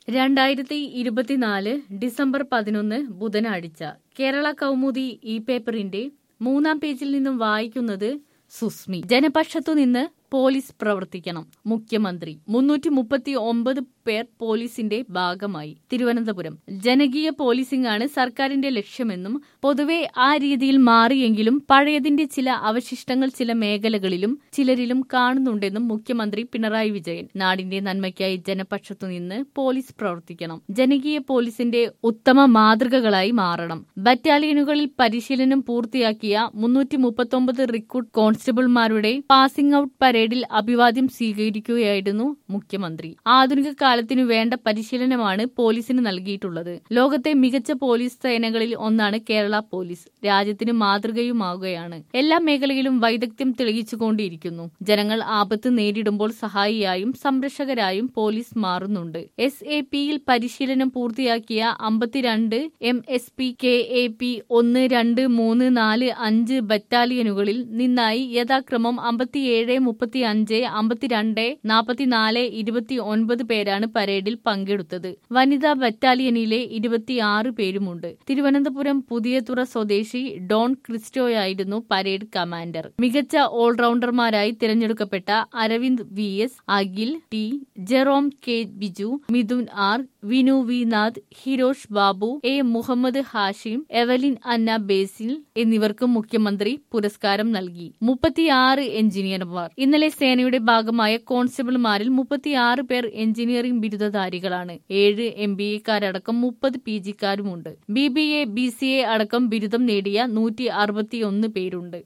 രണ്ടായിരത്തി ഇരുപത്തിനാല് ഡിസംബർ പതിനൊന്ന് ബുധനാഴ്ച കേരള കൗമുദി ഈ പേപ്പറിന്റെ മൂന്നാം പേജിൽ നിന്നും വായിക്കുന്നത് സുസ്മി ജനപക്ഷത്തുനിന്ന് പോലീസ് പ്രവർത്തിക്കണം മുഖ്യമന്ത്രി മുന്നൂറ്റി മുപ്പത്തി ഒമ്പത് പേർ പോലീസിന്റെ ഭാഗമായി തിരുവനന്തപുരം ജനകീയ പോലീസിംഗ് ആണ് സർക്കാരിന്റെ ലക്ഷ്യമെന്നും പൊതുവെ ആ രീതിയിൽ മാറിയെങ്കിലും പഴയതിന്റെ ചില അവശിഷ്ടങ്ങൾ ചില മേഖലകളിലും ചിലരിലും കാണുന്നുണ്ടെന്നും മുഖ്യമന്ത്രി പിണറായി വിജയൻ നാടിന്റെ നന്മയ്ക്കായി ജനപക്ഷത്തുനിന്ന് പോലീസ് പ്രവർത്തിക്കണം ജനകീയ പോലീസിന്റെ ഉത്തമ മാതൃകകളായി മാറണം ബറ്റാലിയനുകളിൽ പരിശീലനം പൂർത്തിയാക്കിയ മുന്നൂറ്റി മുപ്പത്തൊമ്പത് റിക്രൂട്ട് കോൺസ്റ്റബിൾമാരുടെ പാസിംഗ് ഔട്ട് പരേഡിൽ അഭിവാദ്യം സ്വീകരിക്കുകയായിരുന്നു മുഖ്യമന്ത്രി ആധുനിക കാലത്തിനു വേണ്ട പരിശീലനമാണ് പോലീസിന് നൽകിയിട്ടുള്ളത് ലോകത്തെ മികച്ച പോലീസ് സേനകളിൽ ഒന്നാണ് കേരള പോലീസ് രാജ്യത്തിന് മാതൃകയുമാകുകയാണ് എല്ലാ മേഖലയിലും വൈദഗ്ധ്യം തെളിയിച്ചുകൊണ്ടിരിക്കുന്നു ജനങ്ങൾ ആപത്ത് നേരിടുമ്പോൾ സഹായിയായും സംരക്ഷകരായും പോലീസ് മാറുന്നുണ്ട് എസ് എ പിയിൽ പരിശീലനം പൂർത്തിയാക്കിയ അമ്പത്തിരണ്ട് M S P K A P ഒന്ന് രണ്ട് മൂന്ന് നാല് അഞ്ച് ബറ്റാലിയനുകളിൽ നിന്നായി യഥാക്രമം അമ്പത്തിയേഴ് മുപ്പത്തി അഞ്ച് അമ്പത്തിരണ്ട് നാൽപ്പത്തിനാല് ഇരുപത്തി ഒൻപത് പേരാണ് പരേഡിൽ പങ്കെടുത്തത് വനിതാ ബറ്റാലിയനിലെ ഇരുപത്തിയാറ് പേരുമുണ്ട് തിരുവനന്തപുരം പുതിയതുറ സ്വദേശി ഡോൺ ക്രിസ്റ്റോയായിരുന്നു പരേഡ് കമാൻഡർ മികച്ച ഓൾറൗണ്ടർമാരായി തിരഞ്ഞെടുക്കപ്പെട്ട Arvind V S Akhil T Jerome K Biju Mithun R Vinu V Nath Hirosh Babu A Muhammad Hashim Evelyn Anna Basil എന്നിവർക്ക് മുഖ്യമന്ത്രി പുരസ്കാരം നൽകി മുപ്പത്തിയാറ് എഞ്ചിനീയർമാർ ഇന്നലെ സേനയുടെ ഭാഗമായ കോൺസ്റ്റബിൾമാരിൽ മുപ്പത്തിയാറ് പേർ എഞ്ചിനീയറിംഗ് ബിരുദധാരികളാണ് ഏഴ് എം ബി എക്കാരടക്കം മുപ്പത് പി ജിക്കാരുമുണ്ട് B B A B C A അടക്കം ബിരുദം നേടിയ നൂറ്റി അറുപത്തിയൊന്ന് പേരുണ്ട്